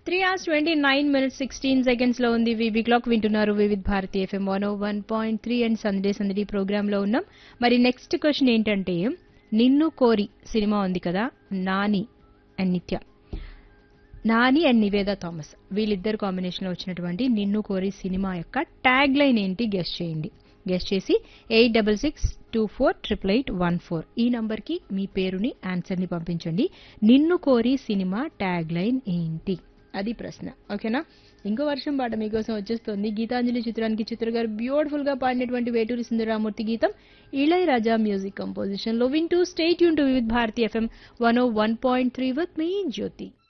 three hours twenty nine minutes sixteen seconds లో ఉంది వివి క్లాక్ వింటున్నారు Vividh Bharati FM one one point three and Sunday సందడి ప్రోగ్రామ్ లో ఉన్నాం మరి నెక్స్ట్ క్వశ్చన్ ఏంటంటే నిన్ను కోరి సినిమా ఉంది కదా నాని అండ్ నిత్య నాని అండ్ నివేద థామస్ వీళ్ళిద్దరు కాంబినేషన్ లో వచ్చినటువంటి నిన్ను కోరి సినిమా యొక్క ట్యాగ్ లైన్ ఏంటి గెస్ట్ చేయండి గెస్ట్ చేసి eight double six two four triple eight one four ఈ నంబర్ కి మీ పేరుని ఆన్సర్ ని పంపించండి నిన్ను కోరి సినిమా ట్యాగ్ లైన్ ఏంటి అది ప్రశ్న ఓకేనా ఇంకో వర్షం పాట మీకోసం వచ్చేస్తుంది గీతాంజలి చిత్రానికి చిత్ర గారు బ్యూటిఫుల్ గా పాడినటువంటి వేటూరి సుందరరామూర్తి గీతం ఇళయరాజా మ్యూజిక్ కంపోజిషన్ లో వింటూ స్టేట్ యూన్ to Vividh Bharati FM one O one point three with మీ జ్యోతి